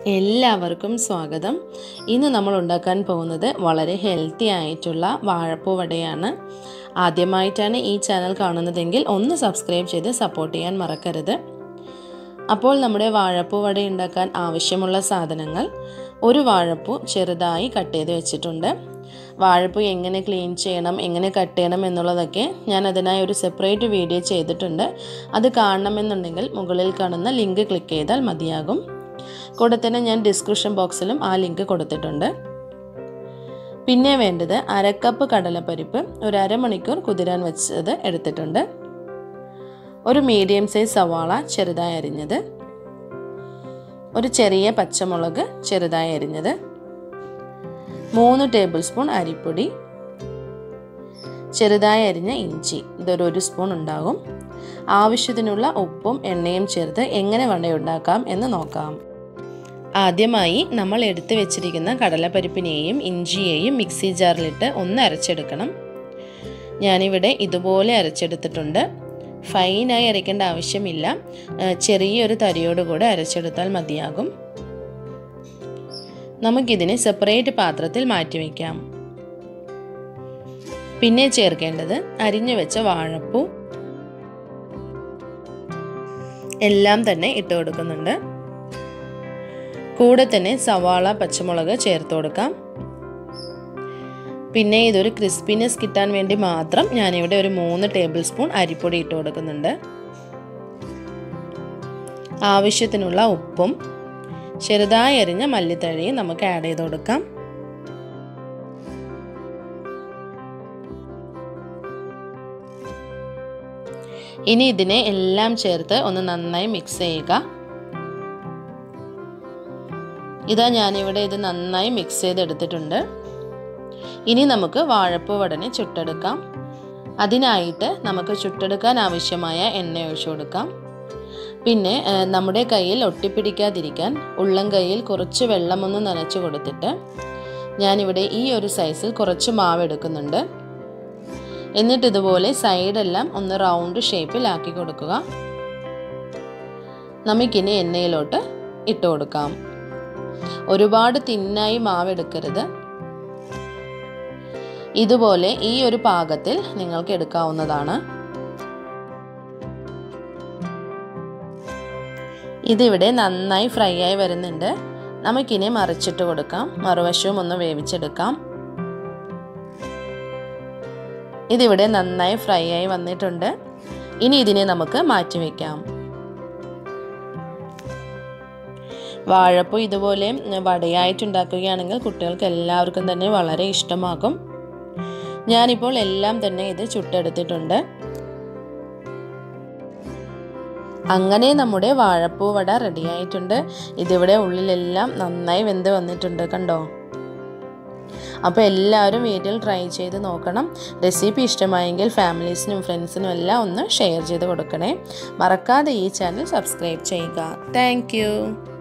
എല്ലാവർക്കും സ്വാഗതം ഇന്ന് നമ്മൾ ഉണ്ടാക്കാൻ പോകുന്നത് വളരെ ഹെൽത്തി ആയിട്ടുള്ള വാഴപ്പൂ വടയാണ് ആദ്യമായിട്ടാണ് ഈ ചാനൽ കാണുന്നതെങ്കിൽ ഒന്ന് സബ്സ്ക്രൈബ് ചെയ്ത് സപ്പോർട്ട് ചെയ്യാൻ മറക്കരുത് അപ്പോൾ നമ്മുടെ വാഴപ്പൂ വട ഉണ്ടാക്കാൻ ആവശ്യമുള്ള സാധനങ്ങൾ ഒരു വാഴപ്പൂ ചെറുതായി കട്ട് ചെയ്ത് വെച്ചിട്ടുണ്ട് വാഴപ്പൂ എങ്ങനെ ക്ലീൻ ചെയ്യണം എങ്ങനെ കട്ട് ചെയ്യണം എന്നുള്ളതൊക്കെ ഞാൻ അതിനായി ഒരു സെപ്പറേറ്റ് വീഡിയോ ചെയ്തിട്ടുണ്ട് അത് കാണണമെന്നുണ്ടെങ്കിൽ മുകളിൽ കാണുന്ന ലിങ്ക് ക്ലിക്ക് ചെയ്താൽ മതിയാകും കൂടെ തന്നെ ഞാൻ ഡിസ്ക്രിപ്ഷൻ ബോക്സിലും ആ ലിങ്ക് കൊടുത്തിട്ടുണ്ട് പിന്നെ വേണ്ടത് അരക്കപ്പ് കടലപ്പരിപ്പ് ഒരു അരമണിക്കൂർ കുതിരാൻ വെച്ചത് എടുത്തിട്ടുണ്ട് ഒരു മീഡിയം സൈസ് സവാള ചെറുതായി അരിഞ്ഞത് ഒരു ചെറിയ പച്ചമുളക് ചെറുതായി അരിഞ്ഞത് മൂന്ന് ടേബിൾ സ്പൂൺ അരിപ്പൊടി ചെറുതായി അരിഞ്ഞ ഇഞ്ചി ഇതൊരു ഒരു സ്പൂൺ ഉണ്ടാകും ആവശ്യത്തിനുള്ള ഉപ്പും എണ്ണയും ചേർത്ത് എങ്ങനെ വടയുണ്ടാക്കാം എന്ന് നോക്കാം ആദ്യമായി നമ്മൾ എടുത്തു വെച്ചിരിക്കുന്ന കടലപ്പരിപ്പിനെയും ഇഞ്ചിയെയും മിക്സി ജാറിലിട്ട് ഒന്ന് അരച്ചെടുക്കണം ഞാനിവിടെ ഇതുപോലെ അരച്ചെടുത്തിട്ടുണ്ട് ഫൈനായി അരയ്ക്കേണ്ട ആവശ്യമില്ല ചെറിയൊരു തരിയോട് കൂടെ അരച്ചെടുത്താൽ മതിയാകും നമുക്കിതിനെ സെപ്പറേറ്റ് പാത്രത്തിൽ മാറ്റി വയ്ക്കാം പിന്നെ ചേർക്കേണ്ടത് അരിഞ്ഞു വെച്ച വാഴപ്പൂ എല്ലാം തന്നെ ഇട്ട് കൊടുക്കുന്നുണ്ട് കൂടെ തന്നെ സവാള പച്ചമുളക് ചേർത്ത് കൊടുക്കാം പിന്നെ ഇതൊരു ക്രിസ്പിനെസ് കിട്ടാൻ വേണ്ടി മാത്രം ഞാനിവിടെ ഒരു മൂന്ന് ടേബിൾ സ്പൂൺ അരിപ്പൊടി ഇട്ട് കൊടുക്കുന്നുണ്ട് ആവശ്യത്തിനുള്ള ഉപ്പും ചെറുതായി അരിഞ്ഞ മല്ലിത്തഴയും നമുക്ക് ആഡ് ചെയ്ത് കൊടുക്കാം ഇനി ഇതിനെ എല്ലാം ചേർത്ത് ഒന്ന് നന്നായി മിക്സ് ചെയ്യുക ഇതാ ഞാനിവിടെ ഇത് നന്നായി മിക്സ് ചെയ്തെടുത്തിട്ടുണ്ട് ഇനി നമുക്ക് വാഴപ്പൂ വടനെ ചുട്ടെടുക്കാം അതിനായിട്ട് നമുക്ക് ചുട്ടെടുക്കാൻ ആവശ്യമായ എണ്ണ ഒഴിച്ചു കൊടുക്കാം പിന്നെ നമ്മുടെ കയ്യിൽ ഒട്ടിപ്പിടിക്കാതിരിക്കാൻ ഉള്ളം കയ്യിൽ കുറച്ച് വെള്ളമൊന്ന് നനച്ച് കൊടുത്തിട്ട് ഞാനിവിടെ ഈ ഒരു സൈസിൽ കുറച്ച് മാവ് എടുക്കുന്നുണ്ട് എന്നിട്ട് ഇതുപോലെ സൈഡെല്ലാം ഒന്ന് റൗണ്ട് ഷേപ്പിലാക്കി കൊടുക്കുക നമുക്കിനി എണ്ണയിലോട്ട് ഇട്ട് കൊടുക്കാം ഒരുപാട് തിന്നായി മാവ് എടുക്കരുത് ഇതുപോലെ ഈ ഒരു പാകത്തിൽ നിങ്ങൾക്ക് എടുക്കാവുന്നതാണ് ഇതിവിടെ നന്നായി ഫ്രൈ ആയി വരുന്നുണ്ട് നമുക്കിനി മറിച്ചിട്ട് കൊടുക്കാം മറുവശവും ഒന്ന് വേവിച്ചെടുക്കാം ഇതിവിടെ നന്നായി ഫ്രൈ ആയി വന്നിട്ടുണ്ട് ഇനി ഇതിനെ നമുക്ക് മാറ്റി വയ്ക്കാം വാഴപ്പൂ ഇതുപോലെ വടയായിട്ടുണ്ടാക്കുകയാണെങ്കിൽ കുട്ടികൾക്ക് എല്ലാവർക്കും തന്നെ വളരെ ഇഷ്ടമാകും ഞാനിപ്പോൾ എല്ലാം തന്നെ ഇത് ചുട്ടെടുത്തിട്ടുണ്ട് അങ്ങനെ നമ്മുടെ വാഴപ്പൂ വട റെഡിയായിട്ടുണ്ട് ഇതിവിടെ ഉള്ളിലെല്ലാം നന്നായി വെന്ത് വന്നിട്ടുണ്ട് കണ്ടോ അപ്പോൾ എല്ലാവരും വീട്ടിൽ ട്രൈ ചെയ്ത് നോക്കണം റെസിപ്പി ഇഷ്ടമായെങ്കിൽ ഫാമിലീസിനും ഫ്രണ്ട്സിനും എല്ലാം ഒന്ന് ഷെയർ ചെയ്ത് കൊടുക്കണേ മറക്കാതെ ഈ ചാനൽ സബ്സ്ക്രൈബ് ചെയ്യുക താങ്ക്